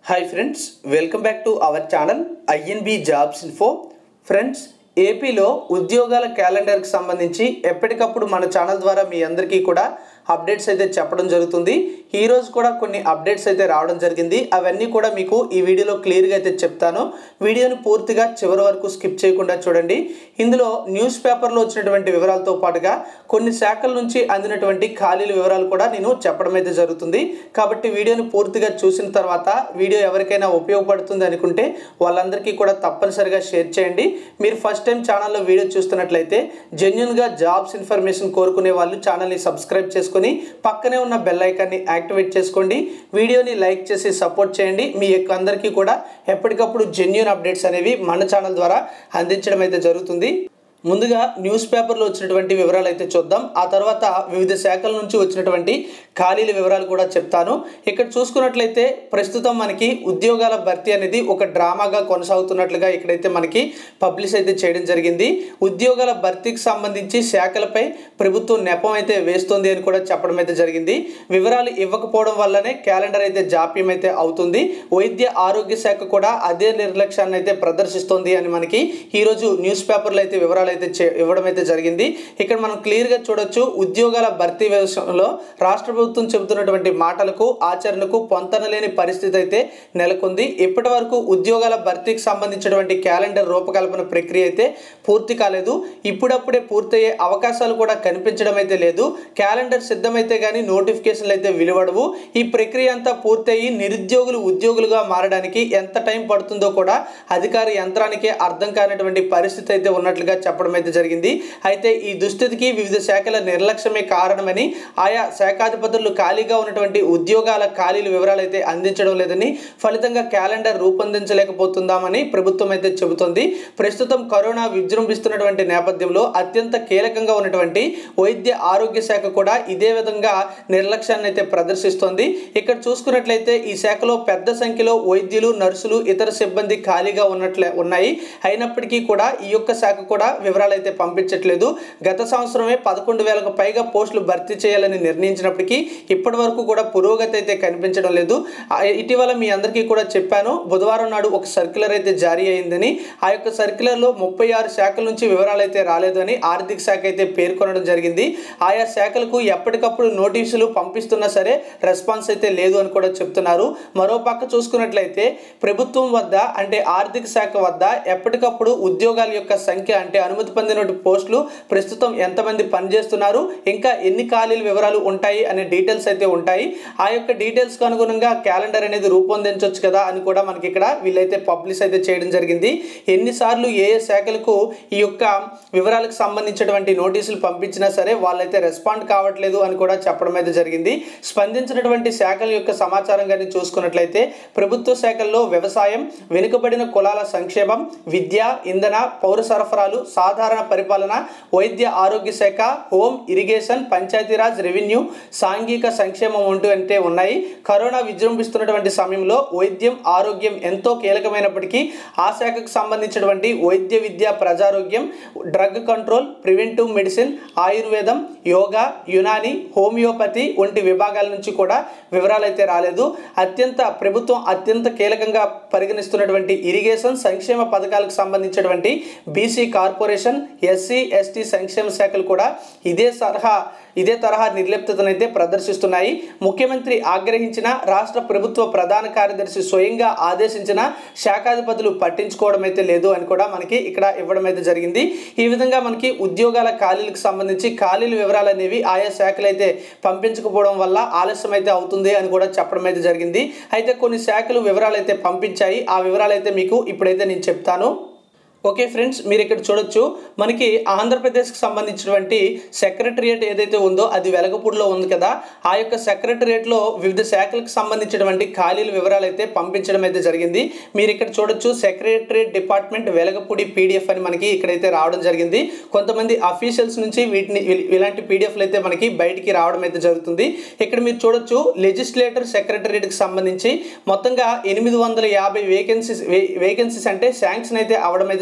hi friends welcome back to our channel INB jobs info friends ఏపీలో ఉద్యోగాల క్యాలెండర్కి సంబంధించి ఎప్పటికప్పుడు మన ఛానల్ ద్వారా మీ అందరికీ కూడా అప్డేట్స్ అయితే చెప్పడం జరుగుతుంది ఈ రోజు కూడా కొన్ని అప్డేట్స్ అయితే రావడం జరిగింది అవన్నీ కూడా మీకు ఈ వీడియోలో క్లియర్గా అయితే చెప్తాను వీడియోని పూర్తిగా చివరి వరకు స్కిప్ చేయకుండా చూడండి ఇందులో న్యూస్ పేపర్లో వచ్చినటువంటి వివరాలతో పాటుగా కొన్ని శాఖల నుంచి అందినటువంటి ఖాళీల వివరాలు కూడా నేను చెప్పడం అయితే జరుగుతుంది కాబట్టి వీడియోని పూర్తిగా చూసిన తర్వాత వీడియో ఎవరికైనా ఉపయోగపడుతుంది అనుకుంటే వాళ్ళందరికీ కూడా తప్పనిసరిగా షేర్ చేయండి మీరు ఫస్ట్ టైం ఛానల్లో వీడియో చూస్తున్నట్లయితే జెన్యున్గా జాబ్స్ ఇన్ఫర్మేషన్ కోరుకునే వాళ్ళు ఛానల్ని సబ్స్క్రైబ్ చేసుకొని పక్కనే ఉన్న బెల్ ఐకాన్ని యాక్టివేట్ చేసుకోండి వీడియోని లైక్ చేసి సపోర్ట్ చేయండి మీ యొక్క అందరికీ కూడా ఎప్పటికప్పుడు జెన్యున్ అప్డేట్స్ అనేవి మన ఛానల్ ద్వారా అందించడం అయితే జరుగుతుంది ముందుగా న్యూస్ పేపర్లో వచ్చినటువంటి వివరాలు అయితే చూద్దాం ఆ తర్వాత వివిధ శాఖల నుంచి వచ్చినటువంటి ఖాళీల వివరాలు కూడా చెప్తాను ఇక్కడ చూసుకున్నట్లయితే ప్రస్తుతం మనకి ఉద్యోగాల భర్తీ అనేది ఒక డ్రామాగా కొనసాగుతున్నట్లుగా ఇక్కడైతే మనకి పబ్లిష్ అయితే చేయడం జరిగింది ఉద్యోగాల భర్తీకి సంబంధించి శాఖలపై ప్రభుత్వం నెపం అయితే వేస్తుంది అని కూడా చెప్పడం అయితే జరిగింది వివరాలు ఇవ్వకపోవడం వల్లనే క్యాలెండర్ అయితే జాప్యం అయితే అవుతుంది వైద్య ఆరోగ్య శాఖ కూడా అదే నిర్లక్ష్యాన్ని అయితే ప్రదర్శిస్తోంది అని మనకి ఈరోజు న్యూస్ పేపర్లో అయితే వివరాలు అయితే చే- ఇవ్వడం అయితే జరిగింది ఇక్కడ మనం క్లియర్గా చూడొచ్చు ఉద్యోగాల భర్తీ విషయంలో రాష్ట్ర ప్రభుత్వం చెబుతున్నటువంటి మాటలకు ఆచరణకు పొంతనలేని పరిస్థితి అయితే నెలకొంది ఇప్పటి వరకు ఉద్యోగాల భర్తీకి సంబంధించినటువంటి క్యాలెండర్ రూపకల్పన ప్రక్రియ అయితే పూర్తి కాలేదు ఇప్పుడప్పుడే పూర్తయ్యే అవకాశాలు కూడా కనిపించడం అయితే లేదు క్యాలెండర్ సిద్ధమైతే కానీ నోటిఫికేషన్లు అయితే వెలువడవు ఈ ప్రక్రియ అంతా పూర్తయి నిరుద్యోగులు ఉద్యోగులుగా మారడానికి ఎంత టైం పడుతుందో కూడా అధికార యంత్రానికే అర్థం కానటువంటి పరిస్థితి అయితే ఉన్నట్లుగా చెప్పడం అయితే జరిగింది అయితే ఈ దుస్థితికి వివిధ శాఖల నిర్లక్ష్యమే కారణమని ఆయా శాఖాధిపతులు ఖాళీగా ఉన్నటువంటి ఉద్యోగాల ఖాళీల వివరాలు అయితే అందించడం లేదని ఫలితంగా క్యాలెండర్ రూపొందించలేకపోతుందామని ప్రభుత్వం అయితే చెబుతోంది ప్రస్తుతం కరోనా విజృంభిస్తున్నటువంటి నేపథ్యంలో అత్యంత కీలకంగా ఉన్నటువంటి వైద్య ఆరోగ్య శాఖ కూడా ఇదే విధంగా నిర్లక్ష్యాన్ని అయితే ప్రదర్శిస్తోంది ఇక్కడ చూసుకున్నట్లయితే ఈ శాఖలో పెద్ద సంఖ్యలో వైద్యులు నర్సులు ఇతర సిబ్బంది ఖాళీగా ఉన్నట్లే ఉన్నాయి అయినప్పటికీ కూడా ఈ యొక్క శాఖ కూడా వివరాలు అయితే పంపించట్లేదు గత సంవత్సరమే పదకొండు వేలకు పైగా పోస్టులు భర్తీ చేయాలని నిర్ణయించినప్పటికీ ఇప్పటి వరకు కూడా పురోగతి అయితే కనిపించడం లేదు ఆ, ఇటీవల మీ అందరికీ కూడా చెప్పాను బుధవారం నాడు ఒక సర్క్యులర్ అయితే జారీ అయిందని ఆ యొక్క సర్క్యులర్లో ముప్పై ఆరు శాఖల నుంచి వివరాలు అయితే రాలేదు అని ఆర్థిక శాఖ అయితే పేర్కొనడం జరిగింది ఆయా శాఖలకు ఎప్పటికప్పుడు నోటీసులు పంపిస్తున్నా సరే రెస్పాన్స్ అయితే లేదు అని కూడా చెప్తున్నారు మరో పక్క చూసుకున్నట్లయితే ప్రభుత్వం వద్ద అంటే ఆర్థిక శాఖ వద్ద ఎప్పటికప్పుడు ఉద్యోగాల యొక్క సంఖ్య అంటే అనుమతి పొందిన పోస్టులు ప్రస్తుతం ఎంతమంది పనిచేస్తున్నారు ఇంకా ఎన్ని ఖాళీల వివరాలు ఉంటాయి అనే డీటెయిల్స్ అయితే ఉంటాయి ఆ యొక్క డీటెయిల్స్కి అనుగుణంగా క్యాలెండర్ అనేది రూపొందించవచ్చు కదా అని కూడా మనకి ఇక్కడ వీళ్ళైతే పబ్లిష్ అయితే చేయడం జరిగింది ఎన్నిసార్లు ఏ ఏ శాఖలకు ఈ యొక్క వివరాలకు సంబంధించినటువంటి నోటీసులు పంపించినా సరే వాళ్ళైతే రెస్పాండ్ కావట్లేదు అని కూడా చెప్పడం అయితే జరిగింది స్పందించినటువంటి శాఖల యొక్క సమాచారం కానీ చూసుకున్నట్లయితే ప్రభుత్వ శాఖల్లో వ్యవసాయం వెనుకబడిన కులాల సంక్షేమం విద్య ఇంధన పౌర సరఫరాలు సాధారణ పరిపాలన వైద్య ఆరోగ్య శాఖ హోం ఇరిగేషన్ పంచాయతీరాజ్ రెవెన్యూ సాంఘిక సంక్షేమం అంటూ అంటే ఉన్నాయి కరోనా విజృంభిస్తున్నటువంటి సమయంలో వైద్యం ఆరోగ్యం ఎంతో కీలకమైనప్పటికీ ఆ శాఖకు సంబంధించినటువంటి వైద్య విద్య ప్రజారోగ్యం డ్రగ్ కంట్రోల్ ప్రివెంటివ్ మెడిసిన్ ఆయుర్వేదం యోగా యునాని హోమియోపతి వంటి విభాగాల నుంచి కూడా వివరాలు అయితే రాలేదు అత్యంత ప్రభుత్వం అత్యంత కీలకంగా పరిగణిస్తున్నటువంటి ఇరిగేషన్ సంక్షేమ పథకాలకు సంబంధించినటువంటి బీసీ కార్పొరేషన్ ఎస్సీ ఎస్టీ సంక్షేమ శాఖలు కూడా ఇదే తరహా ఇదే తరహా నిర్లిప్తతను అయితే ప్రదర్శిస్తున్నాయి ముఖ్యమంత్రి ఆగ్రహించిన రాష్ట్ర ప్రభుత్వ ప్రధాన కార్యదర్శి స్వయంగా ఆదేశించిన శాఖాధిపతులు పట్టించుకోవడం అయితే లేదు అని కూడా మనకి ఇక్కడ ఇవ్వడం అయితే జరిగింది ఈ విధంగా మనకి ఉద్యోగాల ఖాళీలకు సంబంధించి ఖాళీల వివరాలు అనేవి ఆయా శాఖలు అయితే పంపించకపోవడం వల్ల ఆలస్యం అయితే అవుతుంది అని కూడా చెప్పడం అయితే జరిగింది అయితే కొన్ని శాఖలు వివరాలు అయితే పంపించాయి ఆ వివరాలు అయితే మీకు ఇప్పుడైతే నేను చెప్తాను ఓకే ఫ్రెండ్స్ మీరు ఇక్కడ చూడొచ్చు మనకి ఆంధ్రప్రదేశ్కి సంబంధించినటువంటి సెక్రటరియట్ ఏదైతే ఉందో అది వెలగపూడిలో ఉంది కదా ఆ యొక్క సెక్రటరియట్లో వివిధ శాఖలకు సంబంధించినటువంటి ఖాళీల వివరాలు అయితే పంపించడం అయితే జరిగింది మీరు ఇక్కడ చూడొచ్చు సెక్రటరియట్ డిపార్ట్మెంట్ వెలగపూడి పీడిఎఫ్ అని మనకి ఇక్కడైతే రావడం జరిగింది కొంతమంది అఫీషియల్స్ నుంచి వీటిని ఇ- ఇలాంటి పీడిఎఫ్లు అయితే మనకి బయటికి రావడం అయితే జరుగుతుంది ఇక్కడ మీరు చూడొచ్చు లెజిస్లేటర్ సెక్రటరియట్కి సంబంధించి మొత్తంగా ఎనిమిది వందల యాభై వేకెన్సీస్ వేకెన్సీస్ అంటే శాంక్షన్ అయితే అవడం అయితే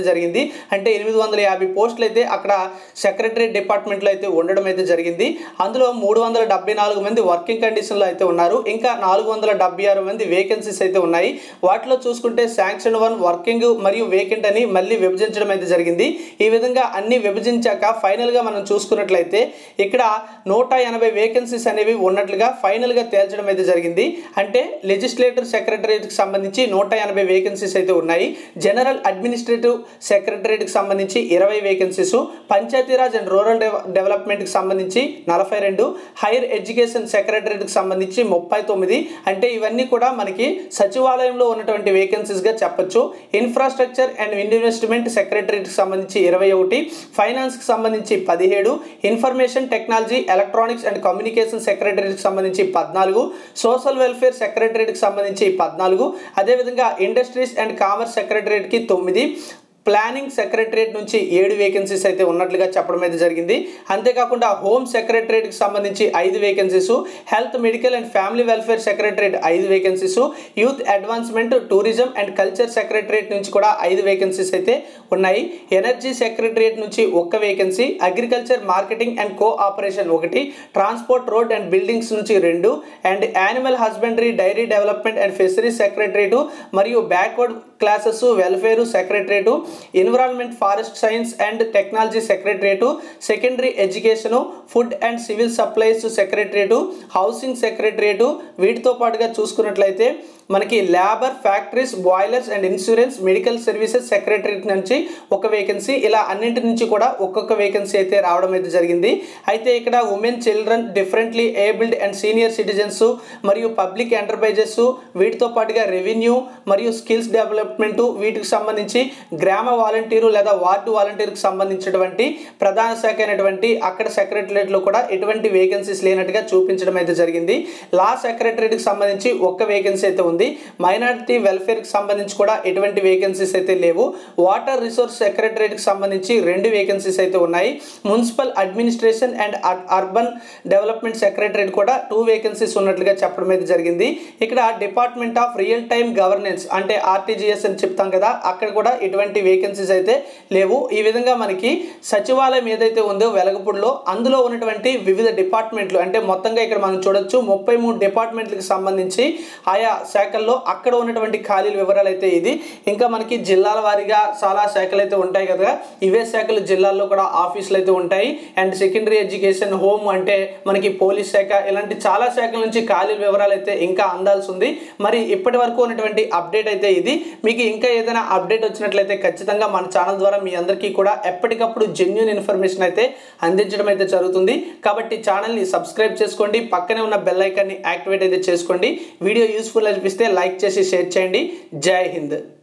జరిగింది అంటే ఎనిమిది వందల యాభై పోస్టులు అయితే అక్కడ సెక్రటరీ డిపార్ట్మెంట్లో అయితే ఉండడం అయితే జరిగింది అందులో మూడు వందల డెబ్బై నాలుగు మంది వర్కింగ్ కండిషన్లో అయితే ఉన్నారు ఇంకా నాలుగు వందల డెబ్బై ఆరు మంది వేకెన్సీస్ అయితే ఉన్నాయి వాటిలో చూసుకుంటే శాంక్షన్ వన్ వర్కింగ్ మరియు వేకెంట్ అని మళ్ళీ విభజించడం అయితే జరిగింది ఈ విధంగా అన్ని విభజించాక ఫైనల్గా మనం చూసుకున్నట్లయితే ఇక్కడ నూట ఎనభై వేకెన్సీస్ అనేవి ఉన్నట్లుగా ఫైనల్గా తేల్చడం అయితే జరిగింది అంటే లెజిస్లేటివ్ సెక్రటరీకి సంబంధించి నూట ఎనభై వేకెన్సీస్ అయితే ఉన్నాయి జనరల్ అడ్మినిస్ట్రేటివ్ సెక్రటరీకి సంబంధించి ఇరవై వేకెన్సీస్ పంచాయతీరాజ్ అండ్ రూరల్ డెవలప్మెంట్కి సంబంధించి నలభై రెండు హైయర్ ఎడ్యుకేషన్ సెక్రటరీకి సంబంధించి ముప్పై తొమ్మిది అంటే ఇవన్నీ కూడా మనకి సచివాలయంలో ఉన్నటువంటి వేకెన్సీస్గా చెప్పొచ్చు ఇన్ఫ్రాస్ట్రక్చర్ అండ్ ఇన్వెస్ట్మెంట్ సెక్రటరీకి సంబంధించి ఇరవై ఒకటి ఫైనాన్స్కి సంబంధించి పదిహేడు information technology electronics and communication సెక్రటరీకి సంబంధించి పద్నాలుగు సోషల్ వెల్ఫేర్ సెక్రటరీకి సంబంధించి పద్నాలుగు అదేవిధంగా ఇండస్ట్రీస్ అండ్ కామర్స్ సెక్రటరీకి తొమ్మిది ప్లానింగ్ సెక్రటరేట్ నుంచి ఏడు వేకెన్సీస్ అయితే ఉన్నట్లుగా చెప్పడం అయితే జరిగింది అంతేకాకుండా హోమ్ సెక్రటరేట్కి సంబంధించి ఐదు vacancies health medical and family welfare secretariat ఐదు vacancies youth advancement tourism and culture secretariat నుంచి కూడా ఐదు వేకెన్సీస్ అయితే ఉన్నాయి ఎనర్జీ సెక్రటరేట్ నుంచి ఒక్క vacancy agriculture marketing and cooperation ఒకటి ట్రాన్స్పోర్ట్ రోడ్ అండ్ బిల్డింగ్స్ నుంచి రెండు and animal husbandry dairy development and fisheries secretariat మరియు backward classes welfare secretariat environment forest science and technology secretariat secondary education food and civil supplies secretariat housing secretariat వీటితో పాటుగా చూసుకున్నట్లయితే మనకి labour factories boilers and insurance medical services secretary నుంచి ఒక vacancy ఇలా అన్నింటి నుంచి కూడా ఒక్కొక్క వేకెన్సీ అయితే రావడం అయితే జరిగింది అయితే ఇక్కడ women children differently abled and senior citizens మరియు పబ్లిక్ ఎంటర్ప్రైజెస్ వీటితో పాటుగా రెవెన్యూ మరియు స్కిల్స్ డెవలప్మెంట్ వీటికి సంబంధించి గ్రామ వాలంటీరు లేదా వార్డు వాలంటీర్కి సంబంధించినటువంటి ప్రధాన శాఖ అయినటువంటి అక్కడ సెక్రటరియట్లో కూడా ఎటువంటి వేకెన్సీస్ లేనట్టుగా చూపించడం అయితే జరిగింది లా సెక్రటరీకి సంబంధించి ఒక్క వేకెన్సీ అయితే ఉంది మైనారిటీ వెల్ఫేర్కి సంబంధించి కూడా ఎటువంటి వేకెన్సీస్ అయితే లేవు వాటర్ రిసోర్స్ సెక్రటరీకి సంబంధించి రెండు వేకెన్సీస్ అయితే ఉన్నాయి municipal administration and urban development secretary కూడా టూ వేకెన్సీస్ ఉన్నట్లుగా చెప్పడం అయితే జరిగింది ఇక్కడ department of real time governance అంటే ఆర్టీజీఎస్ అని చెప్తాం కదా అక్కడ కూడా ఎటువంటి వేకెన్సీస్ అయితే లేవు ఈ విధంగా మనకి సచివాలయం ఏదైతే ఉందో వెలగపూడిలో అందులో ఉన్నటువంటి వివిధ డిపార్ట్మెంట్లు అంటే మొత్తంగా ఇక్కడ మనం చూడొచ్చు ముప్పై మూడు డిపార్ట్మెంట్లకు సంబంధించి ఆయా శాఖల్లో అక్కడ ఉన్నటువంటి ఖాళీల వివరాలు అయితే ఇది ఇంకా మనకి జిల్లాల వారీగా చాలా శాఖలు అయితే ఉంటాయి కదా ఇవే శాఖలు జిల్లాల్లో కూడా ఆఫీసులు అయితే ఉంటాయి అండ్ సెకండరీ ఎడ్యుకేషన్ హోమ్ అంటే మనకి పోలీస్ శాఖ ఇలాంటి చాలా శాఖల నుంచి ఖాళీల వివరాలు అయితే ఇంకా అందాల్సి ఉంది మరి ఇప్పటి వరకు ఉన్నటువంటి అప్డేట్ అయితే ఇది మీకు ఇంకా ఏదైనా అప్డేట్ వచ్చినట్లయితే ఖచ్చితంగా మన ఛానల్ ద్వారా మీ అందరికీ కూడా ఎప్పటికప్పుడు జెన్యున్ ఇన్ఫర్మేషన్ అయితే అందించడం అయితే జరుగుతుంది కాబట్టి ఛానల్ని సబ్స్క్రైబ్ చేసుకోండి పక్కనే ఉన్న బెల్ ఐకాన్ని యాక్టివేట్ అయితే చేసుకోండి వీడియో యూస్ఫుల్ అనిపిస్తే లైక్ చేసి షేర్ చేయండి జై హింద్